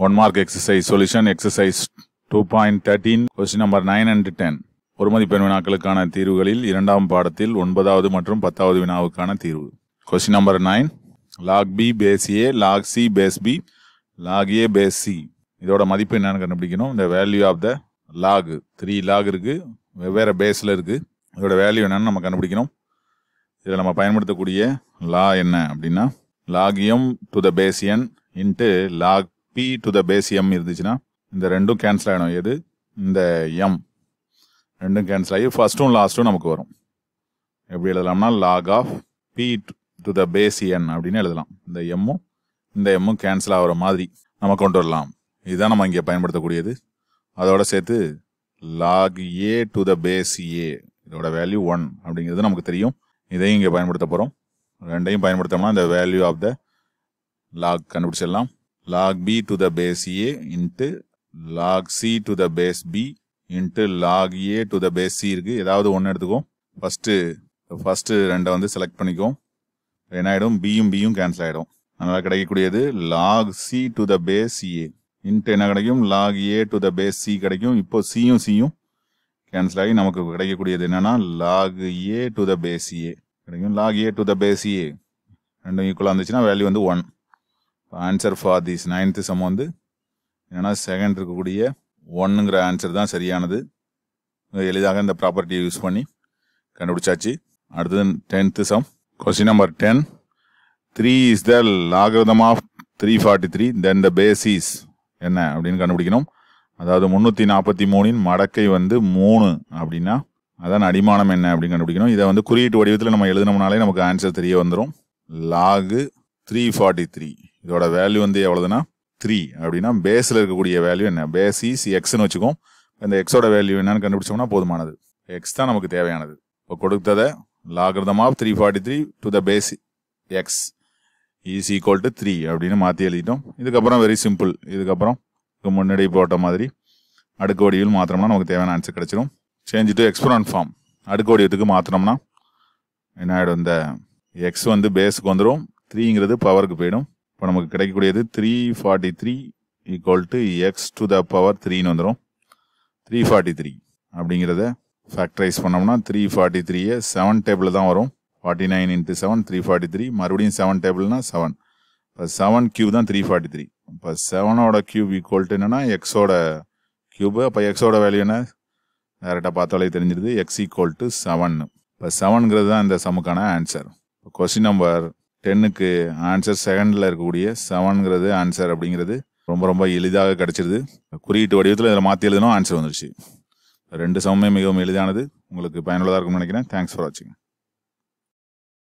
one mark exercise solution exercise two point thirteen question number nine and ten ஒரு மதிப்பெண் வினாக்களுக்கான தீர்வுகளில் இரண்டாம் பாடத்தில் ஒன்பதாவது மற்றும் பத்தாவது வினாவுக்கான தீர்வு question number nine log B base A log C base B log A base C இதோட மதிப்பு என்னன்னு கண்டுபிடிக்கணும் இந்த value of the log three log இருக்கு வெவ்வேறு பேஸில் இருக்கு இதோட வேல்யூ என்னன்னு நம்ம கண்டுபிடிக்கணும் இதில் நம்ம பயன்படுத்தக்கூடிய லா என்ன அப்படின்னா log M to the base N into log B to the base M இருந்துச்சுன்னா இந்த ரெண்டும் கேன்சல் ஆகிடும் எது இந்த எம் ரெண்டும் கேன்சல் ஆகி ஃபர்ஸ்ட்டும் லாஸ்ட்டும் நமக்கு வரும் எப்படி எழுதலாம்னா log of B to the base N அப்படின்னு எழுதலாம் இந்த எம்மும் இந்த எம்மும் கேன்சல் ஆகிற மாதிரி நம்ம கொண்டு வரலாம் இதுதான் நம்ம இங்கே பயன்படுத்தக்கூடியது அதோட சேர்த்து log A to the base A இதோட வேல்யூ ஒன் அப்படிங்கிறது நமக்கு தெரியும் இதையும் இங்கே பயன்படுத்த போகிறோம் ரெண்டையும் பயன்படுத்தோம்னா இந்த வேல்யூ ஆஃப் த லாக் கண்டுபிடிச்சிடலாம் log B to the base A into log C to the base B into log A to the base C இருக்கு ஏதாவது ஒன்று எடுத்துக்கோ ஃபர்ஸ்ட்டு ஃபர்ஸ்ட்டு ரெண்டை வந்து செலக்ட் பண்ணிக்கோ என்ன ஆகிடும் பியும் பியும் கேன்சல் ஆகிடும் அதனால் கிடைக்கக்கூடியது log C to the base A into என்ன கிடைக்கும் log A to the base C கிடைக்கும் இப்போ சியும் சியும் கேன்சல் ஆகி நமக்கு கிடைக்கக்கூடியது என்னன்னா log A to the base A கிடைக்கும் log A to the base A ரெண்டும் ஈக்குவலாக இருந்துச்சுன்னா வேல்யூ வந்து one answer for this ninth sum வந்து என்னன்னா செகண்ட் இருக்கக்கூடிய ஒன்னுங்கிற ஆன்சர் தான் சரியானது எளிதாக இந்த ப்ராப்பர்ட்டியை யூஸ் பண்ணி கண்டுபிடிச்சாச்சு அடுத்தது tenth sum question number ten three is the logarithm of three forty three then the base is என்ன அப்படின்னு கண்டுபிடிக்கணும் அதாவது முந்நூற்றி நாற்பத்தி மூணின் மடக்கை வந்து மூணு அப்படின்னா அதான் அடிமானம் என்ன அப்படின்னு கண்டுபிடிக்கணும் இதை வந்து குறியீட்டு வடிவத்தில் நம்ம எழுதினோம்னாலே நமக்கு ஆன்சர் தெரிய வந்துடும் லாகு த்ரீ ஃபார்ட்டி த்ரீ இதோட வேல்யூ வந்து எவ்வளவுனா த்ரீ அப்படின்னா பேஸில் இருக்கக்கூடிய வேல்யூ என்ன பேஸ் இஸ் எக்ஸ்னு வச்சுக்கோம் இந்த எக்ஸோட வேல்யூ என்னன்னு கண்டுபிடிச்சோம்னா போதுமானது எக்ஸ் தான் நமக்கு தேவையானது இப்போ கொடுத்ததை logarithm of three forty three to the base X is equal to three அப்படின்னு மாற்றி எழுதிட்டோம் இதுக்கப்புறம் வெரி சிம்பிள் இதுக்கப்புறம் இதுக்கு முன்னாடி போட்ட மாதிரி அடுக்கு வடிவில் மாத்திரம்னா நமக்கு தேவையான ஆன்சர் கிடைச்சிடும் சேஞ்ச் டு எக்ஸ்போனன்ட் ஃபார்ம் அடுக்கு வடிவத்துக்கு மாற்றினோம்னா என்ன ஆகிடும் இந்த எக்ஸ் வந்து பேஸுக்கு வந்துடும் த்ரீங்கிறது பவருக்கு போயிடும் இப்போ நமக்கு கிடைக்கக்கூடியது three forty three equal to X to the power த்ரீன்னு வந்துடும் த்ரீ ஃபார்ட்டி த்ரீ அப்படிங்கிறத ஃபேக்டரைஸ் பண்ணோம்னா த்ரீ ஃபார்ட்டி த்ரீயை செவன் டேபிள் தான் வரும் forty nine into seven three forty three மறுபடியும் செவன் டேபிள்னா செவன் இப்போ செவன் கியூப் தான் த்ரீ ஃபார்ட்டி த்ரீ இப்போ செவனோட கியூப் ஈக்குவல் டு என்னன்னா எக்ஸோட கியூபு அப்போ எக்ஸோட வேல்யூ என்ன டேரெக்டாக பார்த்தாலே தெரிஞ்சிருது எக்ஸ் ஈக்குவல் டு செவன் இப்போ செவன்ங்கிறது தான் இந்த சமுக்கான ஆன்சர் இப்போ கொஸ்டின் நம்பர் டென்னுக்கு ஆன்சர் செகண்டில் இருக்கக்கூடிய செவன்ங்கிறது ஆன்சர் அப்படிங்கிறது ரொம்ப ரொம்ப எளிதாக கிடைச்சிருது குறியீட்டு வடிவத்தில் இதில் மாற்றி எழுதணும் ஆன்சர் வந்துருச்சு ரெண்டு சமமே மிகவும் எளிதானது உங்களுக்கு பயனுள்ளதாக இருக்கும்னு நினைக்கிறேன் தேங்க்ஸ் ஃபார் வாட்சிங்